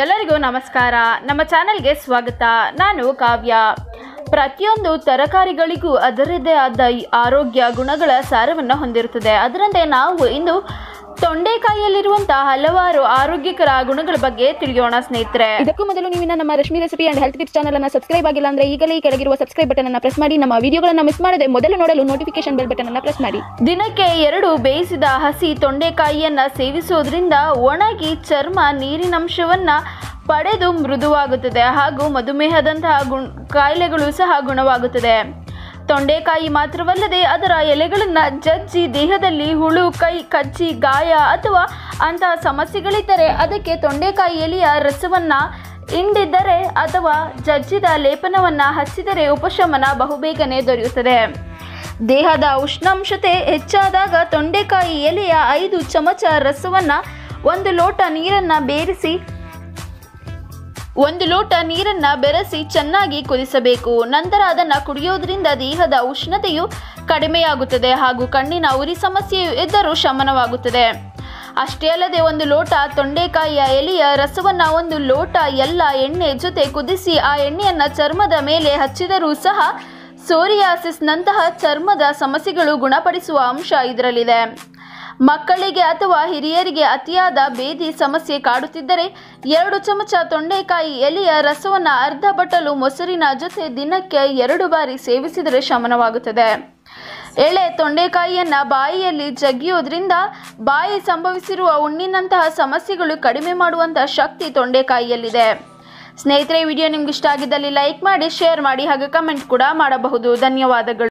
ಎಲ್ಲರಿಗೂ ನಮಸ್ಕಾರ ನಮ್ಮ ಚಾನೆಲ್ಗೆ ಸ್ವಾಗತ ನಾನು ಕಾವ್ಯ ಪ್ರತಿಯೊಂದು ತರಕಾರಿಗಳಿಗೂ ಅದರದ್ದೇ ಆದ ಈ ಆರೋಗ್ಯ ಗುಣಗಳ ಸಾರವನ್ನು ಹೊಂದಿರುತ್ತದೆ ಅದರಂತೆ ನಾವು ಇಂದು ತೊಂಡೆಕಾಯಿಯಲ್ಲಿರುವಂತಹ ಹಲವಾರು ಆರೋಗ್ಯಕರ ಗುಣಗಳ ಬಗ್ಗೆ ತಿಳಿಯೋಣ ಸ್ನೇಹಿತರೆ ಇದಕ್ಕೂ ಮೊದಲು ನೀವು ಇನ್ನ ನಮ್ಮ Rashmi recipe and health tips channel ಅನ್ನ ಸಬ್ಸ್ಕ್ರೈಬ್ ಆಗಿಲ್ಲ ಅಂದ್ರೆ ಈಗಲೇ ಈ ಕೆಳಗಿರುವ ಸಬ್ಸ್ಕ್ರೈಬ್ ಬಟನ್ ಅನ್ನ ಪ್ರೆಸ್ ಮಾಡಿ ನಮ್ಮ ವಿಡಿಯೋಗಳನ್ನ ಮಿಸ್ ಮಾಡದೆ ಮೊದಲು ನೋಡಲು ನೋಟಿಫಿಕೇಶನ್ ಬೆಲ್ ಬಟನ್ ಅನ್ನ ಪ್ರೆಸ್ ಮಾಡಿ ದಿನಕ್ಕೆ ಎರಡು ಬೇಯಿಸಿದ ಹಸಿ ತೊಂಡೆಕಾಯಿಯನ್ನ ಸೇವಿಸುವುದರಿಂದ ಒಣಗಿ ಚರ್ಮ ನೀರಿನಂಶವನ್ನ ಪಡೆದು ಮೃದುವಾಗುತ್ತದೆ ಹಾಗೂ ಮಧುಮೇಹದಂತಹ ಗುಣ ಕಾಯಿಲೆಗಳು ಸಹ ಗುಣವಾಗುತ್ತದೆ ತೊಂಡೆಕಾಯಿ ಮಾತ್ರವಲ್ಲದೆ ಅದರ ಎಲೆಗಳನ್ನು ಜಜ್ಜಿ ದೇಹದಲ್ಲಿ ಹುಳು ಕೈ ಕಚ್ಚಿ ಗಾಯ ಅಥವಾ ಅಂತಹ ಸಮಸ್ಯೆಗಳಿದ್ದರೆ ಅದಕ್ಕೆ ತೊಂಡೆಕಾಯಿ ಎಲೆಯ ರಸವನ್ನು ಹಿಂಡಿದ್ದರೆ ಅಥವಾ ಜಜ್ಜಿದ ಲೇಪನವನ್ನು ಹಚ್ಚಿದರೆ ಉಪಶಮನ ಬಹುಬೇಗನೆ ದೊರೆಯುತ್ತದೆ ದೇಹದ ಉಷ್ಣಾಂಶತೆ ಹೆಚ್ಚಾದಾಗ ತೊಂಡೆಕಾಯಿ ಎಲೆಯ ಐದು ಚಮಚ ರಸವನ್ನು ಒಂದು ಲೋಟ ನೀರನ್ನು ಬೇರಿಸಿ ಒಂದು ಲೋಟ ನೀರನ್ನು ಬೆರೆಸಿ ಚೆನ್ನಾಗಿ ಕುದಿಸಬೇಕು ನಂತರ ಅದನ್ನು ಕುಡಿಯೋದ್ರಿಂದ ದೇಹದ ಉಷ್ಣತೆಯು ಕಡಿಮೆಯಾಗುತ್ತದೆ ಹಾಗೂ ಕಣ್ಣಿನ ಉರಿ ಸಮಸ್ಯೆಯು ಇದ್ದರೂ ಶಮನವಾಗುತ್ತದೆ ಅಷ್ಟೇ ಅಲ್ಲದೆ ಒಂದು ಲೋಟ ತೊಂಡೆಕಾಯಿಯ ಎಲೆಯ ರಸವನ್ನು ಒಂದು ಲೋಟ ಎಲ್ಲ ಎಣ್ಣೆ ಜೊತೆ ಕುದಿಸಿ ಆ ಎಣ್ಣೆಯನ್ನು ಚರ್ಮದ ಮೇಲೆ ಹಚ್ಚಿದರೂ ಸಹ ಸೋರಿಯಾಸಿಸ್ನಂತಹ ಚರ್ಮದ ಸಮಸ್ಯೆಗಳು ಗುಣಪಡಿಸುವ ಅಂಶ ಇದರಲ್ಲಿದೆ ಮಕ್ಕಳಿಗೆ ಅಥವಾ ಹಿರಿಯರಿಗೆ ಅತಿಯಾದ ಬೇದಿ ಸಮಸ್ಯೆ ಕಾಡುತ್ತಿದ್ದರೆ ಎರಡು ಚಮಚ ತೊಂಡೆಕಾಯಿ ಎಲೆಯ ರಸವನ್ನು ಅರ್ಧ ಬಟ್ಟಲು ಮೊಸರಿನ ಜೊತೆ ದಿನಕ್ಕೆ ಎರಡು ಬಾರಿ ಸೇವಿಸಿದರೆ ಶಮನವಾಗುತ್ತದೆ ಎಳೆ ತೊಂಡೆಕಾಯಿಯನ್ನು ಬಾಯಿಯಲ್ಲಿ ಜಗಿಯೋದ್ರಿಂದ ಬಾಯಿ ಸಂಭವಿಸಿರುವ ಹುಣ್ಣಿನಂತಹ ಸಮಸ್ಯೆಗಳು ಕಡಿಮೆ ಮಾಡುವಂತಹ ಶಕ್ತಿ ತೊಂಡೆಕಾಯಿಯಲ್ಲಿದೆ ಸ್ನೇಹಿತರೆ ಈ ವಿಡಿಯೋ ನಿಮ್ಗೆ ಇಷ್ಟ ಆಗಿದ್ದಲ್ಲಿ ಲೈಕ್ ಮಾಡಿ ಶೇರ್ ಮಾಡಿ ಹಾಗೆ ಕಮೆಂಟ್ ಕೂಡ ಮಾಡಬಹುದು ಧನ್ಯವಾದಗಳು